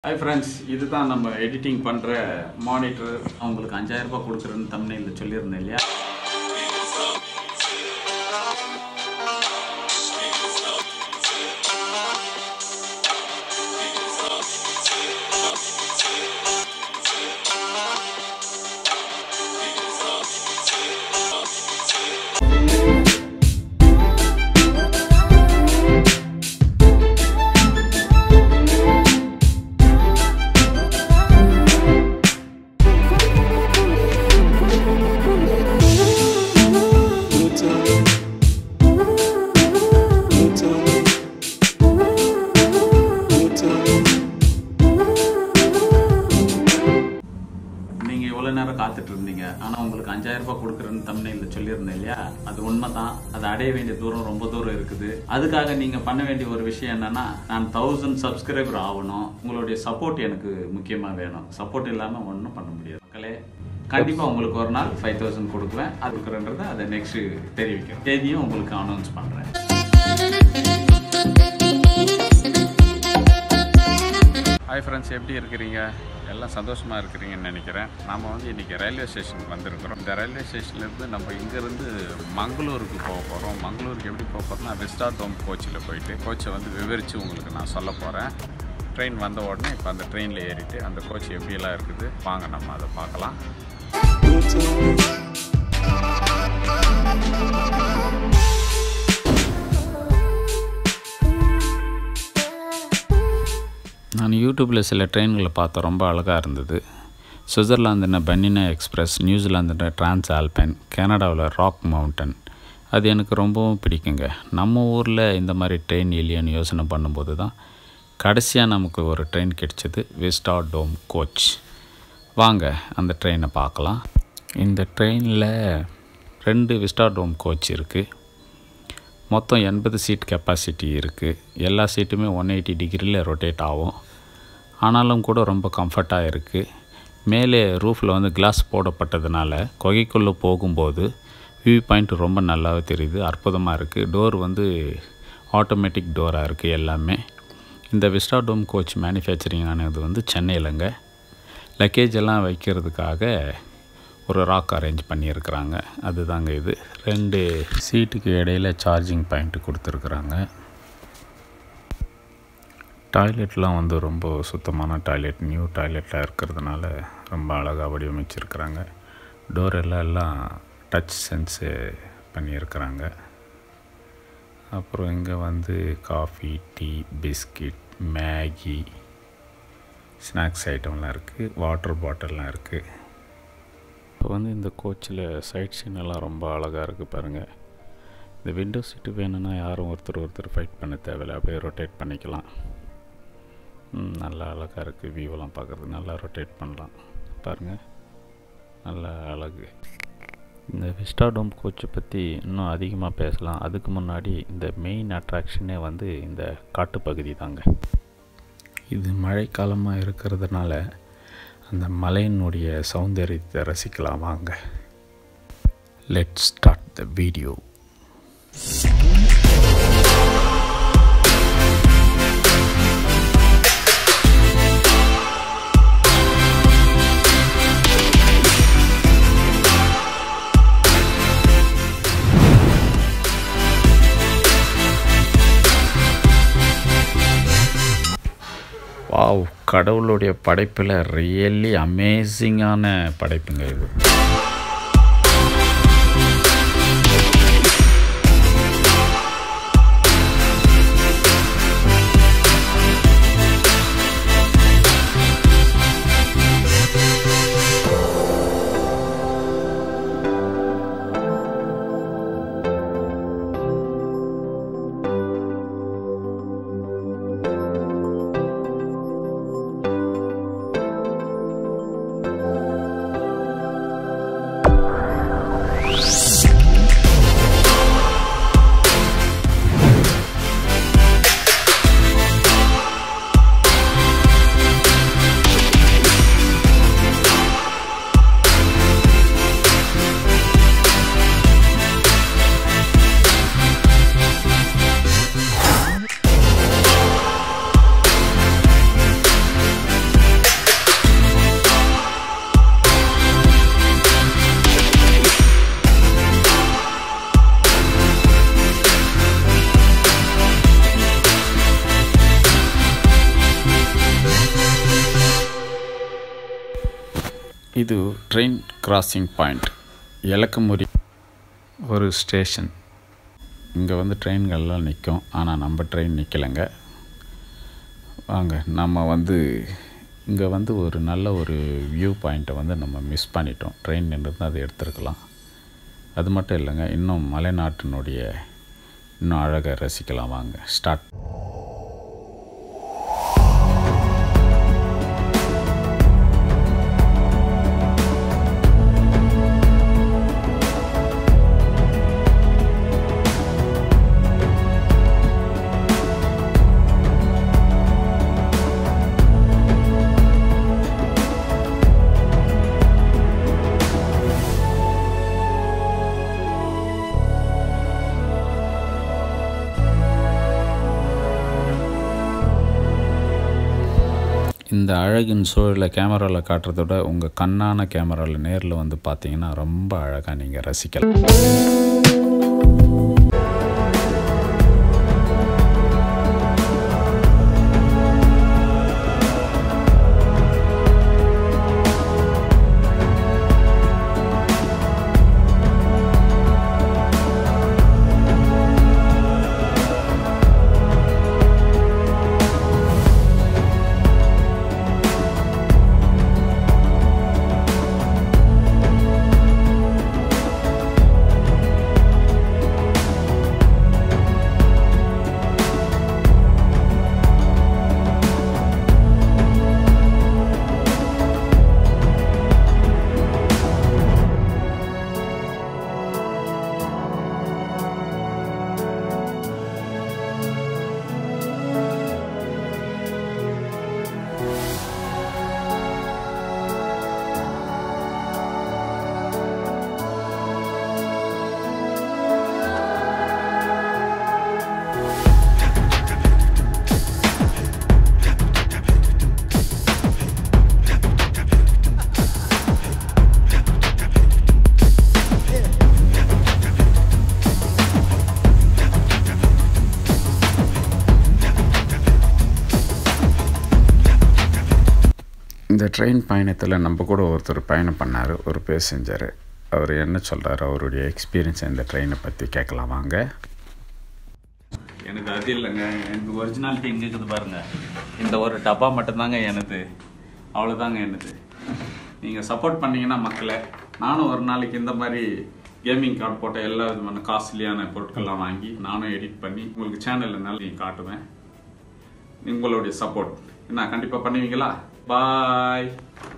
hi friends இதுதான் நம்ம editing பண்ணுற மானிட்டர் அவங்களுக்கு அஞ்சாயிரம் ரூபாய் கொடுக்குறேன்னு தமிழில் சொல்லியிருந்தேன் இல்லையா நீங்கள் இவ்வளோ நேரம் காத்துட்டு இருந்தீங்க ஆனால் உங்களுக்கு அஞ்சாயிரம் ரூபாய் கொடுக்குறேன்னு தமிழில் சொல்லியிருந்தேன் இல்லையா அது உண்மை தான் அது அடைய வேண்டிய தூரம் ரொம்ப தூரம் இருக்குது அதுக்காக நீங்கள் பண்ண வேண்டிய ஒரு விஷயம் என்னன்னா நான் தௌசண்ட் சப்ஸ்கிரைபர் ஆகணும் உங்களுடைய சப்போர்ட் எனக்கு முக்கியமாக வேணும் சப்போர்ட் இல்லாமல் ஒன்றும் பண்ண முடியாது மக்களே கண்டிப்பாக உங்களுக்கு ஒரு நாள் ஃபைவ் தௌசண்ட் கொடுக்குவேன் அது கொடுக்குறேன்றதை அதை நெக்ஸ்ட் தெரிவிக்கிறேன் தேதியும் உங்களுக்கு அனௌன்ஸ் பண்ணுறேன் ஹாய் ஃப்ரெண்ட்ஸ் எப்படி இருக்கிறீங்க எல்லாம் சந்தோஷமாக இருக்கிறீங்கன்னு நினைக்கிறேன் நாம் வந்து இன்றைக்கி ரயில்வே ஸ்டேஷனுக்கு வந்திருக்கிறோம் இந்த ரயில்வே ஸ்டேஷன்லேருந்து நம்ம இங்கேருந்து மங்களூருக்கு போக போகிறோம் மங்களூருக்கு எப்படி போக போகிறோம்னா விஸ்டா தோம் கோச்சில் போயிட்டு கோச்சை வந்து விவரித்து உங்களுக்கு நான் சொல்ல போகிறேன் ட்ரெயின் வந்த உடனே இப்போ அந்த ட்ரெயினில் ஏறிட்டு அந்த கோச் எப்படியெல்லாம் இருக்குது வாங்க நம்ம அதை பார்க்கலாம் நான் யூடியூப்பில் சில ட்ரெயின்களை பார்த்தேன் ரொம்ப அழகாக இருந்தது சுவிட்சர்லாந்துன பன்னினா எக்ஸ்பிரஸ் நியூசிலாந்துன டிரான்ஸ் ஆல்பைன் கனடாவில் ராக் மவுண்டன் அது எனக்கு ரொம்பவும் பிடிக்குங்க நம்ம ஊரில் இந்த மாதிரி ட்ரெயின் இல்லையான்னு யோசனை பண்ணும்போது தான் கடைசியாக நமக்கு ஒரு ட்ரெயின் கிடைச்சது விஸ்டா டோம் கோச் வாங்க அந்த ட்ரெயினை பார்க்கலாம் இந்த ட்ரெயினில் ரெண்டு விஸ்டா டோம் கோச் இருக்குது மொத்தம் எண்பது சீட் கெப்பாசிட்டி இருக்குது எல்லா சீட்டுமே ஒன் எயிட்டி டிகிரியில் ரொட்டேட் ஆகும் ஆனாலும் கூட ரொம்ப கம்ஃபர்ட்டாக இருக்குது மேலே ரூஃபில் வந்து கிளாஸ் போடப்பட்டதுனால குகைக்குள்ளே போகும்போது வியூ பாயிண்ட் ரொம்ப நல்லாவே தெரியுது அற்புதமாக இருக்குது டோர் வந்து ஆட்டோமேட்டிக் டோராக இருக்குது எல்லாமே இந்த விஸ்டா டோம் கோச் மேனுஃபேக்சரிங் ஆனது வந்து சென்னையிலங்க லக்கேஜ் எல்லாம் வைக்கிறதுக்காக ஒரு ராக் அரேஞ்ச் பண்ணியிருக்கிறாங்க அதுதாங்க இது ரெண்டு சீட்டுக்கு இடையில சார்ஜிங் பாயிண்ட் கொடுத்துருக்குறாங்க டாய்லெட்லாம் வந்து ரொம்ப சுத்தமான டாய்லெட் நியூ டாய்லெட்டாக இருக்கிறதுனால ரொம்ப அழகாக வடிவமைச்சிருக்கிறாங்க டோர் எல்லாம் எல்லாம் டச் சென்ஸு பண்ணியிருக்கிறாங்க அப்புறம் இங்கே வந்து coffee tea biscuit Maggi snacks ஐட்டம்லாம் இருக்குது வாட்டர் பாட்டில்லாம் இருக்குது இப்போ வந்து இந்த கோச்சில் சைட் சீனெல்லாம் ரொம்ப அழகாக இருக்குது பாருங்கள் இந்த விண்டோ சீட்டு வேணும்னா யாரும் ஒருத்தர் ஒருத்தர் ஃபைட் பண்ண தேவையில்லை அப்படியே ரொட்டேட் பண்ணிக்கலாம் ம், நல்லா அழகாக இருக்குது வியூவெல்லாம் பார்க்குறது நல்லா ரொட்டேட் பண்ணலாம் பாருங்கள் நல்ல அழகு இந்த விஸ்டாடோம் கோச்சை பற்றி இன்னும் அதிகமாக பேசலாம் அதுக்கு முன்னாடி இந்த மெயின் அட்ராக்ஷனே வந்து இந்த காட்டுப்பகுதி தாங்க இது மழைக்காலமாக இருக்கிறதுனால அந்த மலையினுடைய சௌந்தரியத்தை ரசிக்கலாம் வாங்க let start the video wow கடவுளுடைய படைப்பில் ரியல்லி அமேசிங்கான படைப்புங்க இது இது ட்ரெயின் கிராசிங் பாயிண்ட் எலக்கமுரி ஒரு ஸ்டேஷன் இங்கே வந்து ட்ரெயின்கள்லாம் நிற்கும் ஆனால் நம்ம ட்ரெயின் நிற்கலைங்க வாங்க நம்ம வந்து இங்கே வந்து ஒரு நல்ல ஒரு வியூ பாயிண்ட்டை வந்து நம்ம மிஸ் பண்ணிட்டோம் ட்ரெயின் நின்று அதை எடுத்துருக்கலாம் அது மட்டும் இல்லைங்க இன்னும் மலைநாட்டினுடைய இன்னும் அழகாக ரசிக்கலாம் வாங்க ஸ்டார்ட் இந்த அழகின் சூழலை கேமராவில் காட்டுறத விட உங்கள் கண்ணான கேமராவில் நேரில் வந்து பார்த்தீங்கன்னா ரொம்ப அழகாக நீங்கள் ரசிக்கலாம் இந்த ட்ரெயின் பயணத்தில் நம்ம கூட ஒருத்தர் பயணம் பண்ணார் ஒரு பேசஞ்சர் அவர் என்ன சொல்கிறார் அவருடைய எக்ஸ்பீரியன்ஸ் இந்த ட்ரெயினை பற்றி கேட்கலாம் வாங்க எனக்கு அது இல்லைங்க எனக்கு ஒரிஜினாலிட்டி எங்கே இருக்குது பாருங்க இந்த ஒரு டப்பா மட்டும்தாங்க எனது அவ்வளோதாங்க எனது நீங்கள் சப்போர்ட் பண்ணீங்கன்னா மக்களை நானும் ஒரு நாளைக்கு இந்த மாதிரி கேமிங் கார்டு போட்ட எல்லா விதமான காஸ்ட்லியான பொருட்கள்லாம் வாங்கி நானும் எடிட் பண்ணி உங்களுக்கு சேனலில் நல்லா காட்டுவேன் உங்களுடைய சப்போர்ட் என்ன கண்டிப்பாக பண்ணுவீங்களா பாய்